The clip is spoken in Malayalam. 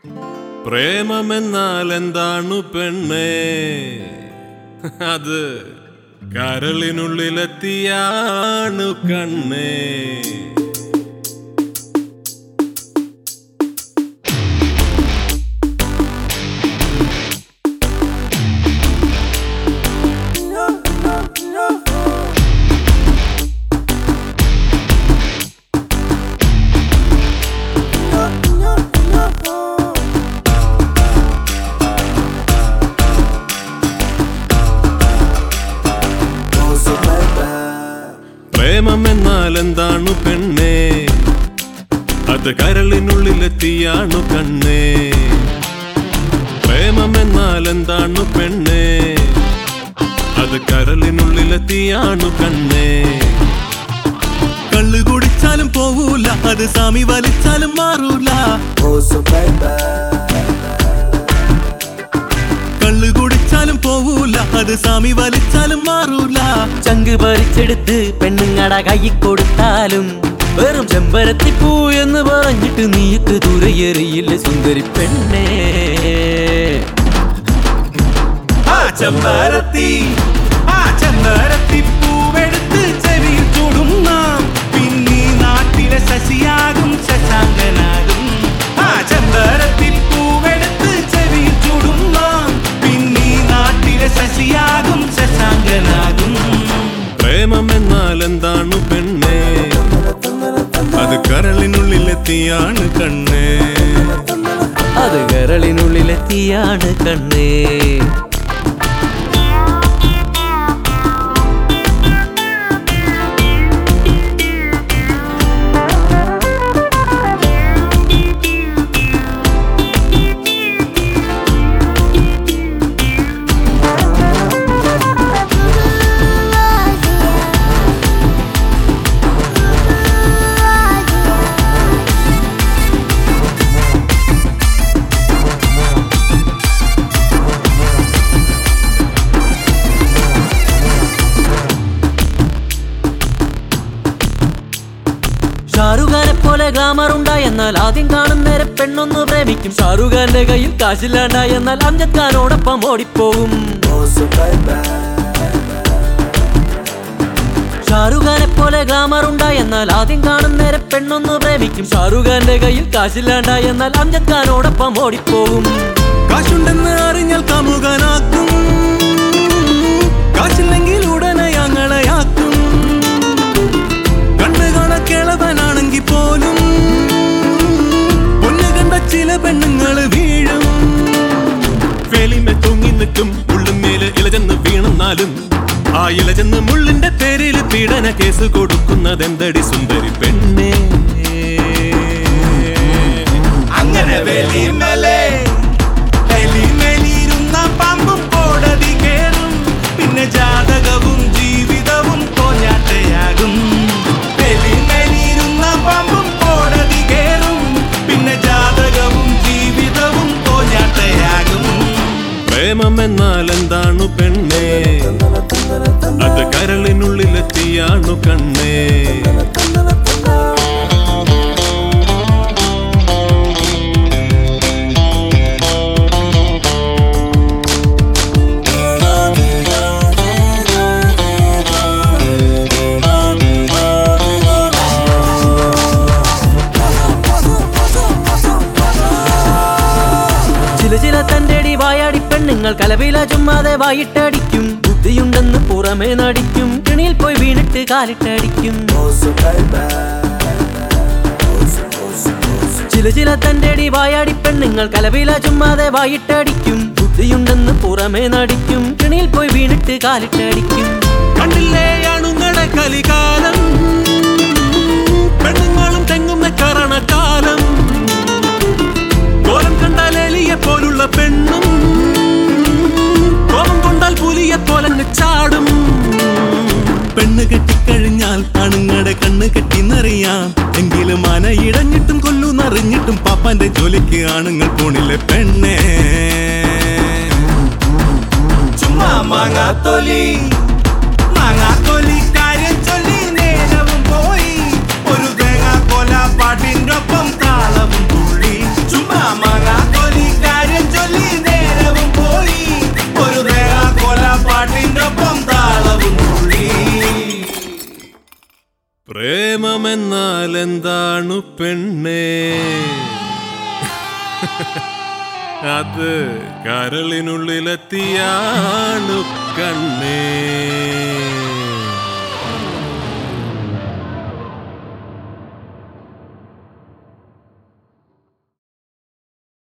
പ്രേമമെന്നാൽ എന്താണു പെണ്ണേ അത് കരളിനുള്ളിലെത്തിയാണു കണ്ണേ പ്രേമമെന്നാൽ എന്താണു പെണ്ണേ അത് കരളിനുള്ളിലെത്തിയാണു കണ്ണേ പ്രേമമെന്നാൽ എന്താണു പെണ്ണേ അത് കരളിനുള്ളിലെത്തിയാണു കണ്ണേ കള്ളു കുടിച്ചാലും പോവൂല അത് സാമി വലിച്ചാലും മാറൂല കള്ളു കുടിച്ചാലും പോവൂല അത് സാമി വലിച്ചാലും മാറൂല ചങ്ക് പറിച്ചെടുത്ത് പെണ്ണുങ്ങട കൈ കൊടുത്താലും വെറും ചെമ്പരത്തിപ്പൂ എന്ന് പറഞ്ഞിട്ട് നീക്ക് തുരയെറിയില്ല സുന്ദരി പെണ്ണേ ആ ചെമ്പരത്തി ആ ചെമ്പരത്തി പൂവെടുത്ത് ചെവിയിൽ ചൂടും നാം പിന്നീ നാട്ടിലെ ശശിയാകും ശശാങ്കനാകും ആ ചെമ്പരത്തി പൂവെടുത്ത് ചെവിയിൽ ചൂടും നാം പിന്നീ നാട്ടിലെ ശശിയാകും ശശാങ്കനാകും പ്രേമമെന്നാൽ എന്താണു പെണ്ണേ അത് കരളിനുള്ളിലെത്തിയാണ് കണ്ണേ അത് കരളിനുള്ളിലെത്തിയാണ് കണ്ണേ ഷാറുഖാനെ പോലെ ഗ്ലാമർ ഉണ്ടായി എന്നാൽ ആദ്യം കാണുന്നേരെ പെണ്ണൊന്ന് പ്രേമിക്കും ഷാറുഖാന്റെ കയ്യിൽ കാശില്ലാണ്ടായി എന്നാൽ അംജദ് ഖാനോടൊപ്പം ഓടിപ്പോകും ഷാറുഖാനെ പോലെ ഗ്ലാമർ ഉണ്ടായി എന്നാൽ ആദ്യം കാണുന്നേരെ പെണ്ണൊന്ന് പ്രേമിക്കും ഷാറുഖാന്റെ കയ്യിൽ കാശില്ലാണ്ടായി എന്നാൽ അംജദ് ഖാനോടൊപ്പം ഓടിപ്പോകും കാശുണ്ടെന്ന് അറിഞ്ഞാൽ കാമുകനാക്കും കാശില്ലെങ്കിൽ ഉടനെ ഞങ്ങളെയാക്കും കണ്ണു കണക്കിളവനാണെങ്കിൽ പോലും പൊന്നു കണ്ട ചില പെണ്ണുങ്ങള് വീഴും വെളിമെ തൂങ്ങി നിൽക്കും ഉള്ളുമേല് ഇലചെന്ന് വീണെന്നാലും ആ ഇലചെന്ന് മുള്ളിന്റെ പേരിൽ പീഡന കേസ് കൊടുക്കുന്നതെന്തടി സുന്ദരി പെണ്ണേ അങ്ങനെ വെളിമേലെ വെളിമേലിരുന്ന പാമ്പും കോടതി കേറും പിന്നെ ജാതകവും ജീവിതവും കോഞ്ഞാട്ടയാകും വെളിമേലിരുന്ന പാമ്പും കോടതി കേറും പിന്നെ ജാതകവും ജീവിതവും കോഞ്ഞാട്ടയാകും പ്രേമമെന്നാൽ എന്താണു പെണ്ണേ അത് കരളിനുള്ളിലെത്തിയാണു കണ്ണേ ചില ചില തന്റെ അടി വായാടി പെണ്ണുങ്ങൾ കലവില ചുമ്മാതെ വായിട്ടടിക്കും ബുദ്ധിയുണ്ടെന്ന് പുറമേ നടിക്കും കിണിയിൽ പോയി വീണിട്ട് കാലിട്ടടിക്കും ചില ചില തന്റെ അടി വായാടി പെണ്ണുങ്ങൾ കലവില ചുമ്മാതെ വായിട്ടടിക്കും ബുദ്ധിയുണ്ടെന്ന് പുറമേ നടിക്കും കിണിയിൽ പോയി വീണിട്ട് കാലിട്ടടിക്കും കണ്ടില്ലേ അണുങ്ങടെ കലികാലം പെണ്ണുങ്ങളും തെങ്ങുന്ന കരണകാലം കോലം കണ്ടാൽ എലിയെ പോലുള്ള പെണ്ണും കോപം കൊണ്ടാൽ പുലിയെ പോലങ്ങ് ചാടും പെണ്ണ് കെട്ടിക്കഴിഞ്ഞാൽ അണുങ്ങടെ കണ്ണ് കെട്ടിന്നറിയാം എങ്കിലും അന ഇടഞ്ഞിട്ടും കൊല്ലുന്നറിഞ്ഞിട്ടും പാപ്പാന്റെ ജോലിക്ക് ആണുങ്ങൾ പോണില്ലേ പെണ്ണേ ചുമ്മാ മാങ്ങാത്തൊലി മാങ്ങാത്തൊലി കാര്യം ചൊല്ലി നേരവും പോയി ഒരു തേങ്ങ കൊല പാട്ടിനൊപ്പം താളവും തുള്ളി ചുമ്മാ മാങ്ങാത്തൊലി പ്രേമമെന്നാൽ എന്താണു പെണ്ണേ അത് കരളിനുള്ളിലെത്തിയാണു കണ്ണേ